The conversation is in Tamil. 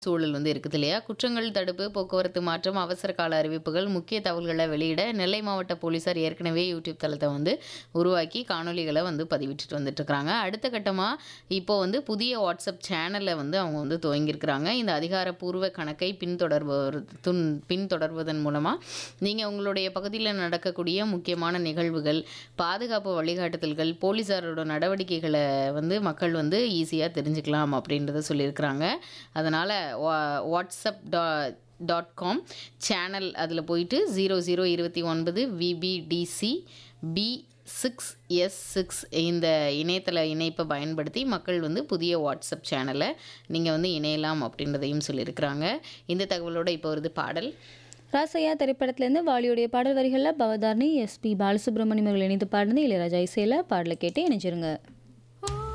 சூழல் வந்து இருக்குது இல்லையா குற்றங்கள் தடுப்பு போக்குவரத்து மாற்றம் அவசர கால அறிவிப்புகள் முக்கிய தகவல்களை வெளியிட நெல்லை மாவட்ட போலீசார் ஏற்கனவே யூடியூப் தளத்தை வந்து உருவாக்கி காணொளிகளை வந்து பதிவிட்டுட்டு வந்துட்டு இருக்காங்க அடுத்த கட்டமாக இப்போ வந்து புதிய வாட்ஸ்அப் சேனலை வந்து அவங்க வந்து துவங்கியிருக்கிறாங்க இந்த அதிகாரப்பூர்வ கணக்கை பின்தொடர்வது துன் பின்தொடர்வதன் மூலமாக நீங்கள் உங்களுடைய பகுதியில் நடக்கக்கூடிய முக்கியமான நிகழ்வுகள் பாதுகாப்பு வழிகாட்டுதல்கள் போலீஸாரோட நடவடிக்கைகளை வந்து மக்கள் வந்து ஈஸியாக தெரிஞ்சுக்கலாம் அப்படின்றத சொல்லியிருக்கிறாங்க அதனால் வாட்ஸ்அப் டா டாட் காம் சேனல் அதில் போயிட்டு ஜீரோ ஜீரோ இருபத்தி ஒன்பது VPTC P six S six இந்த இணையதள இணைப்பை பயன்படுத்தி மக்கள் வந்து புதிய வாட்ஸ்அப் சேனலை நீங்கள் வந்து இணையலாம் அப்படின்றதையும் சொல்லியிருக்கிறாங்க இந்த தகவலோட இப்போ வருது பாடல் ராசையா திரைப்படத்திலேருந்து வாலியுடைய பாடல் வரிகளில் பவதாரணி எஸ்பி பாலசுப்ரமணியம் அவர்கள் இணைந்து பாடினது இளையராஜா இசையில் பாடலை கேட்டு இணைஞ்சிருங்க